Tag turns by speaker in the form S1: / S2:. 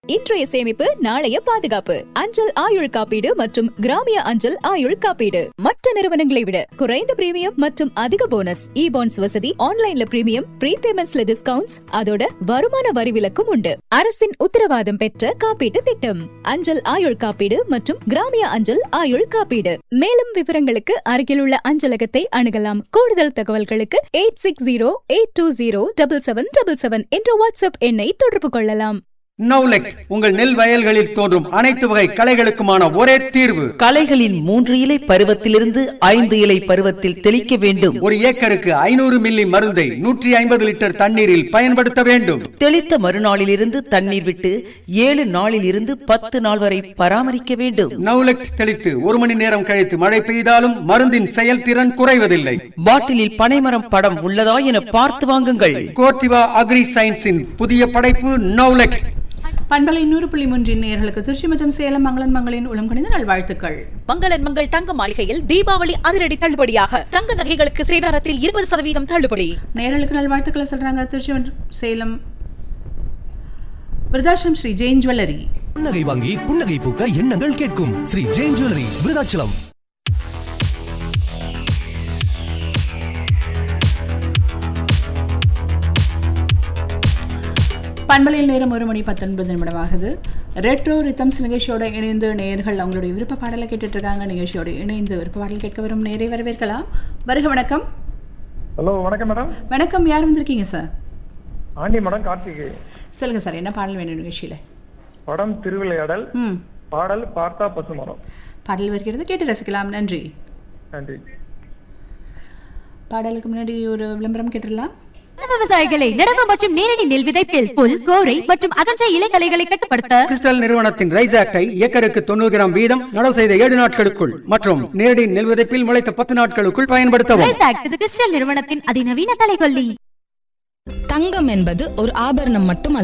S1: இன்றைய சேமிப்பு நாளைய பாதுகாப்பு அஞ்சல் ஆயுள் காப்பீடு மற்றும் கிராமிய அஞ்சல் ஆயுள் காப்பீடு மற்ற நிறுவனங்களை விட குறைந்த பிரீமியம் மற்றும் அதிக போனஸ் இ பாண்ட்ஸ் வசதி ஆன்லைன்ல பிரீமியம் ப்ரீபேமெண்ட்ஸ்ல டிஸ்கவுண்ட்ஸ் அதோட வருமான வரி விலக்கும் உண்டு அரசின் உத்தரவாதம் பெற்ற காப்பீட்டு திட்டம் அஞ்சல் ஆயுள் காப்பீடு மற்றும் கிராமிய அஞ்சல் ஆயுள் காப்பீடு மேலும் விவரங்களுக்கு அருகிலுள்ள அஞ்சலகத்தை அணுகலாம் கூடுதல் தகவல்களுக்கு eight six zero eight two zero double seven double seven என்ற வாட்ஸ்அப் எண்ணை தொடர்பு கொள்ளலாம்
S2: நவுலெக் உங்கள் நெல் வயல்களில் தோன்றும் அனைத்து வகை களைகளுக்குமான ஒரே தீர்வு
S3: களைகளின் மூன்று இலை பருவத்திலிருந்து ஐந்து இலை பருவத்தில் தெளிக்க வேண்டும்
S2: ஒரு ஏக்கருக்கு ஐநூறு மில்லி மருந்தை நூற்றி ஐம்பது லிட்டர் தண்ணீரில் பயன்படுத்த வேண்டும்
S3: தெளித்த மறுநாளிலிருந்து தண்ணீர் விட்டு ஏழு நாளில் இருந்து பத்து நாள் வரை பராமரிக்க வேண்டும்
S2: நவுலெக் தெளித்து ஒரு மணி நேரம் கழித்து மழை பெய்தாலும் மருந்தின் செயல்திறன் குறைவதில்லை
S3: பாட்டிலில் பனைமரம் படம் உள்ளதா என பார்த்து வாங்குங்கள்
S2: கோர்டிவா அக்ரி சயின்ஸின் புதிய படைப்பு நவுலெக்
S4: பண்பலை நூறு புள்ளி மூன்றின் நேயர்களுக்கு திருச்சி மற்றும் சேலம் மங்களன் மங்களின் உளம் கணித நல்வாழ்த்துக்கள்
S5: மங்களன் மங்கள் தங்க மாளிகையில் தீபாவளி அதிரடி தள்ளுபடியாக தங்க நகைகளுக்கு சேதாரத்தில் இருபது சதவீதம் தள்ளுபடி
S4: நேயர்களுக்கு நல்வாழ்த்துக்களை சொல்றாங்க திருச்சி மற்றும் சேலம் விருதாசம் ஸ்ரீ ஜெயின் ஜுவல்லரி
S6: புன்னகை வாங்கி புன்னகை பூக்க எண்ணங்கள் கேட்கும் ஸ்ரீ ஜெயின் ஜுவல்லரி விருதாச்சலம்
S4: பண்பலையில் நேரம் ஒரு மணி பத்தொன்பது நிமிடமாகுது ரெட்ரோ ரித்தம்ஸ் நிகழ்ச்சியோட இணைந்து நேயர்கள் அவங்களுடைய விருப்ப பாடலை கேட்டுட்டு இருக்காங்க நிகழ்ச்சியோட இணைந்து விருப்ப பாடல் கேட்க வரும் நேரை வரவேற்கலாம் வருக வணக்கம்
S7: ஹலோ வணக்கம் மேடம்
S4: வணக்கம் யார் வந்திருக்கீங்க சார்
S7: ஆண்டி மேடம் கார்த்திகை
S4: சொல்லுங்க சார் என்ன பாடல் வேணும் நிகழ்ச்சியில
S7: படம் திருவிளையாடல்
S4: ம்
S7: பாடல் பார்த்தா பசுமரம்
S4: பாடல் வருகிறது கேட்டு ரசிக்கலாம் நன்றி
S7: நன்றி
S4: பாடலுக்கு முன்னாடி ஒரு விளம்பரம் கேட்டுடலாம்
S8: விவசாயிகளை நடவு மற்றும் நேரடி நெல் விதைப்பில் புல் கோரை மற்றும் அகன்ற இலைகளைகளை கட்டுப்படுத்த
S2: கிறிஸ்டல் நிறுவனத்தின் ரைஸ் ஆக்டை ஏக்கருக்கு தொண்ணூறு கிராம் வீதம் நடவு செய்த ஏழு நாட்களுக்குள் மற்றும் நேரடி நெல் விதைப்பில் முளைத்த பத்து நாட்களுக்குள் பயன்படுத்தவும்
S8: ரைஸ் ஆக்ட் இது கிறிஸ்டல் நிறுவனத்தின் அதிநவீன கலைகொல்லி
S9: தங்கம் என்பது ஒரு ஆபரணம் மட்டுமல்ல